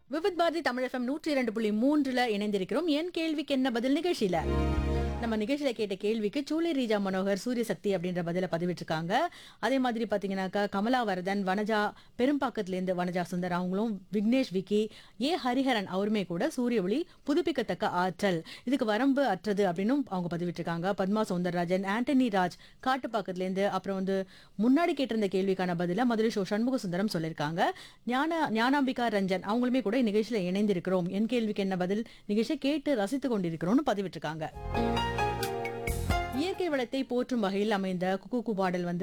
Vividh Bharathi Tamil FM நூற்றி இரண்டு புள்ளி மூன்றுல இணைந்திருக்கிறோம் என் கேள்விக்கு என்ன பதில் நிகழ்ச்சியில நம்ம நிகழ்ச்சியில கேட்ட கேள்விக்கு சூளை ரீஜா மனோகர் சூரிய சக்தி அப்படின்ற பதில பதிவிட்டிருக்காங்க அதே மாதிரி பாத்தீங்கன்னாக்கா கமலாவரதன் வனஜா பெரும்பாக்கத்திலேருந்து வனஜா சுந்தர் அவங்களும் விக்னேஷ் விக்கி ஏ ஹரிஹரன் அவருமே கூட சூரிய ஒளி புதுப்பிக்கத்தக்க ஆற்றல் இதுக்கு வரம்பு அற்றது அப்படின்னும் அவங்க பதிவிட்டிருக்காங்க பத்மா சௌந்தரராஜன் ஆண்டனி ராஜ் காட்டுப்பாக்கத்திலேருந்து அப்புறம் வந்து முன்னாடி கேட்டிருந்த கேள்விக்கான பதில மதுரை ஷோ சண்முக சுந்தரம் சொல்லியிருக்காங்க ஞான ஞானாம்பிகா ரஞ்சன் அவங்களுமே கூட இந்நிகழ்ச்சியில இணைந்திருக்கிறோம் என் கேள்விக்கு என்ன பதில் நிகழ்ச்சியை கேட்டு ரசித்துக் கொண்டிருக்கிறோம்னு பதிவிட்டிருக்காங்க இயற்கை வளத்தை போற்றும் வகையில் அமைந்த குக்கு பாடல் வந்து